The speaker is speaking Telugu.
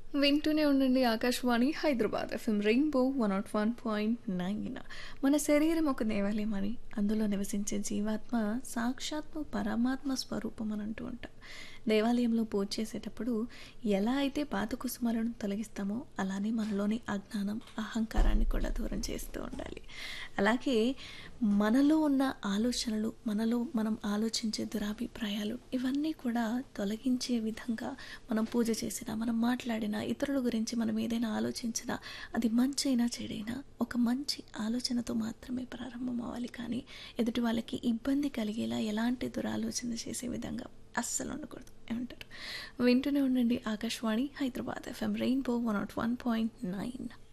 వింటూనే ఉండండి Akashvani Hyderabad FM rainbow one naught one point nine మన శరీరం ఒక దేవాలయం అని అందులో నివసించే జీవాత్మ సాక్షాత్మ పరమాత్మ స్వరూపం అని అంటూ ఉంటాం దేవాలయంలో పూజ చేసేటప్పుడు ఎలా అయితే పాత కుసుమాలను తొలగిస్తామో అలానే మనలోని అజ్ఞానం అహంకారాన్ని కూడా దూరం చేస్తూ ఉండాలి అలాగే మనలో ఉన్న ఆలోచనలు మనలో మనం ఆలోచించే దురాభిప్రాయాలు ఇవన్నీ కూడా తొలగించే విధంగా మనం పూజ చేసినా మనం మాట్లాడినా ఇతరుల గురించి మనం ఏదైనా ఆలోచించినా అది మంచైనా చెడైనా ఒక మంచి ఆలోచనతో మాత్రమే ప్రారంభం అవ్వాలి కానీ ఎదుటి వాళ్ళకి ఇబ్బంది కలిగేలా ఎలాంటి దురాలోచన చేసే విధంగా అస్సలు ఉండకూడదు ఏమంటారు వింటూనే ఉండండి Akashvani Hyderabad FM rainbow one naught one point nine